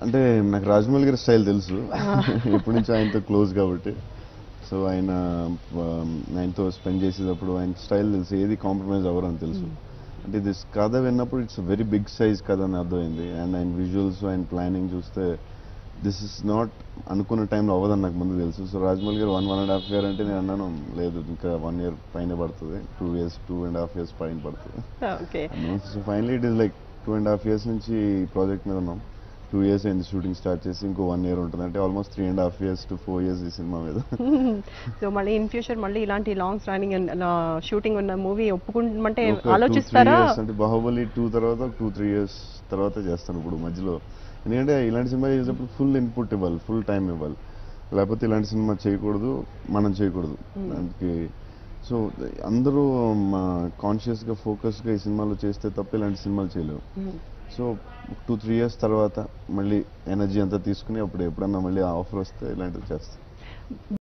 అంటే నాకు రాజమౌళి గారి స్టైల్ తెలుసు ఎప్పటి నుంచి ఆయనతో క్లోజ్ కాబట్టి సో ఆయన ఆ, ఆయనతో స్పెండ్ చేసేటప్పుడు ఆయన స్టైల్ తెలుసు ఏది కాంప్రమైజ్ అవ్వరు అని తెలుసు అంటే దిస్ కథ విన్నప్పుడు ఇట్స్ వెరీ బిగ్ సైజ్ కథ అని అర్థమైంది అండ్ ఆయన విజువల్స్ ఆయన ప్లానింగ్ చూస్తే దిస్ ఇస్ నాట్ అనుకున్న టైంలో అవ్వదని నాకు ముందు తెలుసు so Rajamouli garu one one and half year అంటే నేను అన్నాను లేదు ఇంకా వన్ ఇయర్ పైన పడుతుంది two years two and half years పైన పడుతుంది okay so finally it is like two and half years నుంచి ఈ ప్రాజెక్ట్ మీద ఉన్నాం టూ ఇయర్స్ అయింది షూటింగ్ స్టార్ట్ చేసి ఇంకో వన్ ఇయర్ ఉంటుంది అంటే almost three and half years to four years ఈ సినిమా మీద సో మళ్ళీ ఇన్ ఫ్యూచర్ మళ్ళీ ఇలాంటి లాంగ్ రన్నింగ్ షూటింగ్ ఉన్న మూవీ ఒప్పుకుంటే ఒక two, three ఆలోచిస్తారా years అంటే బాహుబలి టూ తర్వాత టూ త్రీ ఇయర్స్ తర్వాత చేస్తాను ఇప్పుడు మధ్యలో ఎందుకంటే ఇలాంటి సినిమా చేసేటప్పుడు ఫుల్ ఇన్పుట్ ఇవ్వాలి ఫుల్ టైం ఇవ్వాలి లేకపోతే ఇలాంటి సినిమా చేయకూడదు మనం చేయకూడదు దానికి సో అందరూ కాన్షియస్గా ఫోకస్గా ఈ సినిమాలో చేస్తే తప్ప ఇలాంటి సినిమాలు చేయలేవు సో టూ త్రీ ఇయర్స్ తర్వాత మళ్ళీ ఎనర్జీ అంతా తీసుకుని అప్పుడు ఎప్పుడన్నా మళ్ళీ ఆఫర్ వస్తే ఇలాంటివి చేస్తాం